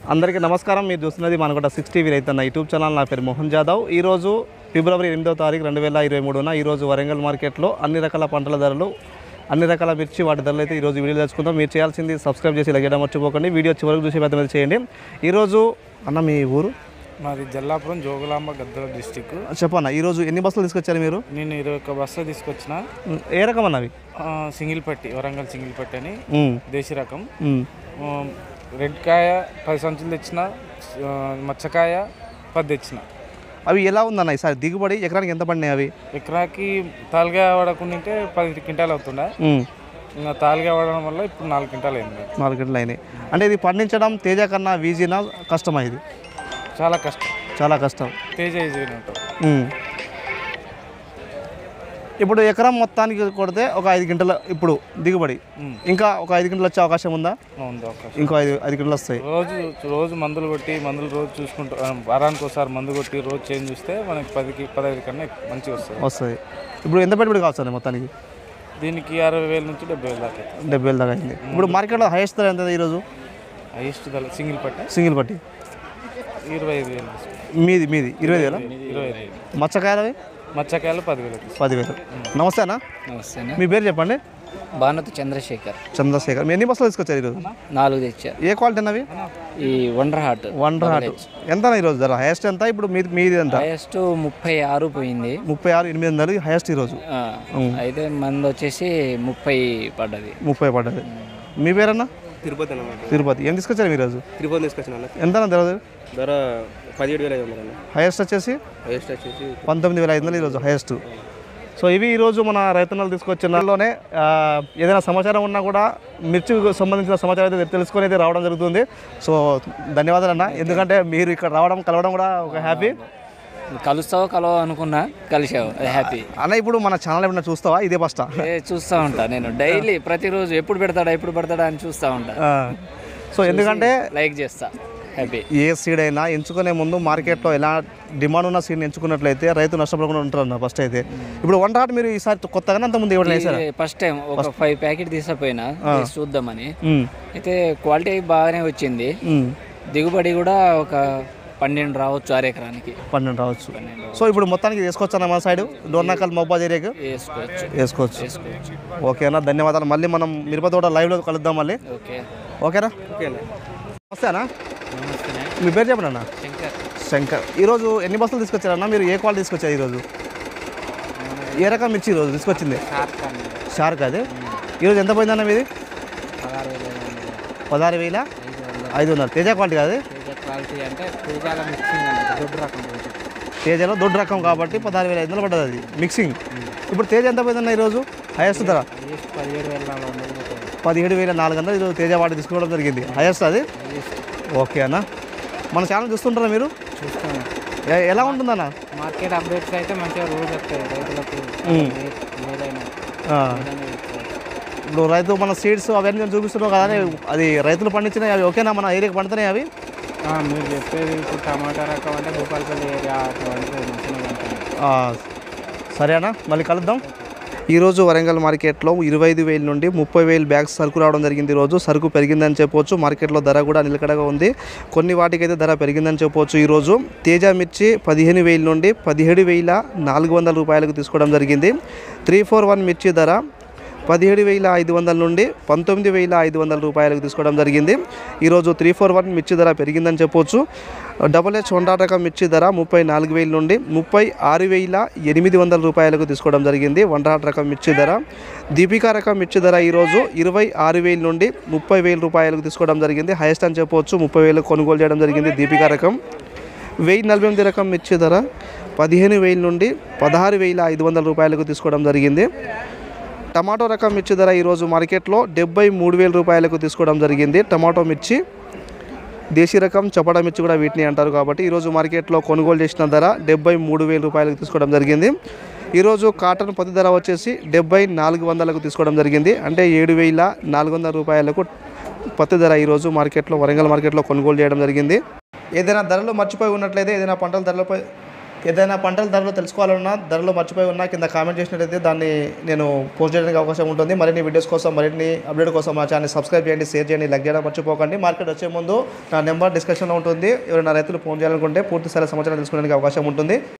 అందరికీ నమస్కారం మీరు చూస్తున్నది మనకొట six TV Raithanna YouTube channel నా పేరు మోహన్ జాదవ్ ఈరోజు ఫిబ్రవరి ఎనిమిదో తారీఖు రెండు వేల ఇరవై మూడున ఈరోజు వరంగల్ మార్కెట్లో అన్ని రకాల పంటల ధరలు అన్ని రకాల మిర్చి వాటి ధరలు అయితే ఈరోజు వీడియో తెలుసుకుందాం మీరు చేయాల్సింది సబ్స్క్రైబ్ చేసి ఇలా చేయడం మర్చిపోకండి వీడియో చివరికి చూసి పెద్ద మీద చేయండి ఈరోజు అన్న మీ ఊరు మాది జల్లాపురం జోగులాంబ గద్వాల డిస్టిక్ చెప్పన్న ఈరోజు ఎన్ని బస్సులు తీసుకొచ్చారు మీరు నేను ఇరవై ఒక్క బస్సు తీసుకొచ్చిన ఉమ్, ఏ రకం అన్నవి ఆ, సింగిల్ పట్టి వరంగల్ సింగిల్ పట్టి అని ఉమ్, దేశీ రకం ఉమ్. ఆ, రెడ్ కాయ పది సంచులు తెచ్చిన ఆ, మచ్చకాయ పది తెచ్చిన అవి ఎలా ఉందన్న ఈసారి దిగుబడి ఎకరానికి ఎంత పడినాయి అవి ఎకరాకి తాలుగా పడకుండింటే పది క్వింటాలు అవుతుండే ఉమ్, ఇంకా తాలుగా పడడం వల్ల ఇప్పుడు నాలుగు క్వింటాలు అయింది నాలుగు గంటలు అయినాయి అంటే ఇది పండించడం తేజ కన్నా వీజీనా కష్టమా ఇది చాలా కష్టం చాలా కష్టం తేజ ఈజీగా ఉంటుంది ఉమ్. ఇప్పుడు ఎకరం మొత్తానికి కొడితే ఒక ఐదు గంటల ఇప్పుడు దిగుబడి ఉమ్. ఇంకా ఒక ఐదు గంటలు వచ్చే అవకాశం ఉందా ఉంది అవకాశం ఇంకో ఐదు ఐదు గంటలు వస్తాయి రోజు రోజు మందులు కొట్టి మందులు రోజు చూసుకుంటూ ఆ, వారానికి ఒకసారి మందు కొట్టి రోజు చేంజ్ చూస్తే మనకి పదికి పదహైదు కన్నా మంచిగా వస్తుంది వస్తుంది ఇప్పుడు ఎంత పెట్టుబడి కావచ్చు మొత్తానికి దీనికి అరవై వేల నుంచి డెబ్బై వేల దాకా అవుతుంది. డెబ్బై వేలు దాకా అయింది ఇప్పుడు మార్కెట్లో హైయెస్ట్ ధర ఎంత ఈరోజు హైయెస్ట్ ధర సింగిల్ పట్ట సింగిల్ పట్టి ఇరవై ఐదు వేలు తీసుకుంటాం. మీది మీది ఇరవై వేల ఇరవై ఐదు వేలు మచ్చకాయలవి మచ్చకాయలు పదివేలు తీసుకుంటాం. పదివేలు నమస్తే అన్న నమస్తేనా మీ పేరు చెప్పండి భానుతి చంద్రశేఖర్ చంద్రశేఖర్ మీ ఎన్ని బస్సులు తీసుకొచ్చారు ఈరోజు నాలుగు తెచ్చారు ఏ క్వాలిటీ అన్నవి ఈ వండర్ హార్ట్ వండర్ హార్ట్ ఎంత అన్న ఈరోజు ధర హైయెస్ట్ ఎంత ఇప్పుడు మీది మీది ఎంత హైయెస్ట్ ముప్పై ఆరు పోయింది ముప్పై ఆరు ఎనిమిది వందలు హైయెస్ట్ ఈరోజు ఆ, అయితే మంది వచ్చేసి ముప్పై పడ్డది ముప్పై పడ్డది మీ పేరన్నా తిరుపతి అన్నమాట తిరుపతి ఏం తీసుకొచ్చారు మీరు ఈరోజు తిరుపతి తీసుకొచ్చిన అన్న ఎంత అన్న ధర ధర పదిహేడు వేల ఐదు వందలు అన్న హైయెస్ట్ వచ్చేసి హైయెస్ట్ వచ్చేసి పంతొమ్మిది వేల ఐదు వందలు ఈరోజు హైయెస్ట్ సో ఇవి ఈరోజు మన రైతన్నలు తీసుకొచ్చిన దానిలోనే ఆ, ఏదైనా సమాచారం ఉన్నా కూడా మిర్చికి సంబంధించిన సమాచారం అయితే తెలుసుకొని అయితే రావడం జరుగుతుంది సో ధన్యవాదాలు అన్న ఎందుకంటే మీరు ఇక్కడ రావడం కలవడం కూడా ఒక హ్యాపీ కలుస్తావో కలవో అనుకున్నా కలిసావు అది హ్యాపీ అన్న ఇప్పుడు మన ఛానల్ ఏమైనా చూస్తావా ఇదే ఫస్ట్ ఏ చూస్తూ ఉంటా నేను డైలీ ప్రతిరోజు ఎప్పుడు పెడతాడా ఎప్పుడు పెడతాడా అని చూస్తూ ఉంటా సో ఎందుకంటే లైక్ చేస్తా హ్యాపీ ఏ సీడ్ అయినా ఎంచుకునే ముందు మార్కెట్లో ఎలా డిమాండ్ ఉన్న సీడ్ని ఎంచుకున్నట్లయితే రైతు నష్టపోకుండా ఉంటారు అన్న ఫస్ట్ అయితే ఇప్పుడు వంట హాట్ మీరు ఈసారి కొత్తగానే అంత ముందు ఎవరైనా వేసారా ఫస్ట్ టైం ఒక ఫైవ్ ప్యాకెట్ తీసుకుపోయినా వేసి చూద్దామని ఉమ్, అయితే క్వాలిటీ బాగానే వచ్చింది ఉమ్, దిగుబడి కూడా ఒక పన్నెండు రావచ్చు ఆరు ఎకరానికి పన్నెండు రావచ్చు సో ఇప్పుడు మొత్తానికి వేసుకోవచ్చు అన్న మన సైడ్ డోర్నాకల్ మొబాజ్ ఏరియాకి వేసుకోవచ్చు వేసుకోవచ్చు వేసుకోవచ్చు ఓకేనా ధన్యవాదాలు మళ్ళీ మనం మిరప తోట లైవ్లో కలుద్దాం మళ్ళీ ఓకే ఓకేనా ఓకే అన్న వస్తానా మీ పేరు చెప్పండి అన్న శంకర్ శంకర్ ఈరోజు ఎన్ని బస్సులు తీసుకొచ్చారన్న మీరు ఏ క్వాలిటీ తీసుకొచ్చారు ఈరోజు ఏ రకం మిర్చి ఈరోజు తీసుకొచ్చింది షార్క్ అది ఈరోజు ఎంత పోయిందన్న మీది పదహారు వేల ఐదు వందలు తేజ క్వాలిటీ కాదు క్వాలిటీ అంటే తేజాల మిక్సింగ్ అంటే దొడ్డు రకం తేజలో దొడ్డు రకం కాబట్టి పదహారు వేల ఐదు వందలు పడ్డది అది మిక్సింగ్ ఇప్పుడు తేజ ఎంత పోయిందన్న ఈరోజు హైయెస్ట్ ధర పదిహేడు వేల నాలుగు వందలు పదిహేడు వేల నాలుగు వందలు ఈరోజు తేజ వాటి తీసుకోవడం జరిగింది హైయెస్ట్ అది ఓకే అన్న మన ఛానల్ చూస్తుంటారా మీరు చూస్తాను ఎ- ఎలా ఉంటుందన్న మార్కెట్ అప్డేట్స్ అయితే మంచిగా రోజు వస్తాయి రైతులకు ఉమ్. ఏదైనా ఆ. ఇప్పుడు రైతు మన సీడ్స్ అవన్నీ నేను చూపిస్తున్నావు కదా అని అది రైతులు పండించినవి అవి ఓకేనా మన ఏరియాకి పండుతున్నాయి అవి మీరు చెప్పేది ఇప్పుడు టమాటా రకం అంటే భూపాలపల్లి ఏరియా అటువంటి మంచిగా ఉంటుంది ఆ, సరే అన్న మళ్ళీ కలుద్దాం ఈరోజు వరంగల్ మార్కెట్లో ఇరవై ఐదు వేల నుండి ముప్పై వేలు బ్యాగ్స్ సరుకు రావడం జరిగింది ఈరోజు సరుకు పెరిగిందని చెప్పొచ్చు మార్కెట్లో ధర కూడా నిలకడగా ఉంది కొన్ని వాటికైతే ధర పెరిగిందని చెప్పొచ్చు ఈరోజు తేజ మిర్చి పదిహేను వేల నుండి పదిహేడు వేల నాలుగు వందల రూపాయలకు తీసుకోవడం జరిగింది త్రీ ఫోర్ వన్ మిర్చి ధర పదిహేడు వేల ఐదు వందల నుండి పంతొమ్మిది వేల ఐదు వందల రూపాయలకు తీసుకోవడం జరిగింది ఈరోజు త్రీ ఫోర్ వన్ మిర్చి ధర పెరిగిందని చెప్పొచ్చు డబుల్ హెచ్ హోండా రకం మిర్చి ధర ముప్పై నాలుగు వేల నుండి ముప్పై ఆరు వేల ఎనిమిది వందల రూపాయలకు తీసుకోవడం జరిగింది వండరాట్ రకం మిర్చి ధర దీపికా రకం మిర్చి ధర ఈరోజు ఇరవై ఆరు వేల నుండి ముప్పై వేల రూపాయలకు తీసుకోవడం జరిగింది హైయెస్ట్ అని చెప్పవచ్చు ముప్పై వేలకు కొనుగోలు చేయడం జరిగింది దీపికా రకం వెయ్యి నలభై ఎనిమిది రకం మిర్చి ధర పదిహేను వేల నుండి పదహారు వేల ఐదు వందల రూపాయలకు తీసుకోవడం జరిగింది టమాటో రకం మిర్చి ధర ఈరోజు మార్కెట్లో డెబ్బై మూడు వేల రూపాయలకు తీసుకోవడం జరిగింది టమాటో మిర్చి దేశీ రకం చపడా మిర్చి కూడా వీటిని అంటారు కాబట్టి ఈరోజు మార్కెట్లో కొనుగోలు చేసిన ధర డెబ్బై మూడు వేల రూపాయలకు తీసుకోవడం జరిగింది ఈరోజు కాటన్ పత్తి ధర వచ్చేసి డెబ్బై నాలుగు వందలకు తీసుకోవడం జరిగింది అంటే ఏడు వేల నాలుగు వందల రూపాయలకు పత్తి ధర ఈరోజు మార్కెట్లో వరంగల్ మార్కెట్లో కొనుగోలు చేయడం జరిగింది ఏదైనా ధరలు మర్చిపోయి ఉన్నట్లయితే ఏదైనా పంటల ధరలపై ఏదైనా పంటల ధరలు తెలుసుకోవాలన్నా ధరలు మర్చిపోయి ఉన్నా కింద కామెంట్ చేసినట్టయితే దాన్ని నేను పోస్ట్ చేయడానికి అవకాశం ఉంటుంది మరిన్ని వీడియోస్ కోసం మరిన్ని అప్డేట్ కోసం మా ఛానల్ సబ్స్క్రైబ్ చేయండి షేర్ చేయండి లైక్ చేయడం మర్చిపోకండి మార్కెట్ వచ్చే ముందు నా నెంబర్ డిస్కషన్లో ఉంటుంది ఎవరైనా రైతులు ఫోన్ చేయాలనుకుంటే పూర్తి స్థాయి సమాచారం తెలుసుకోవడానికి అవకాశం ఉంటుంది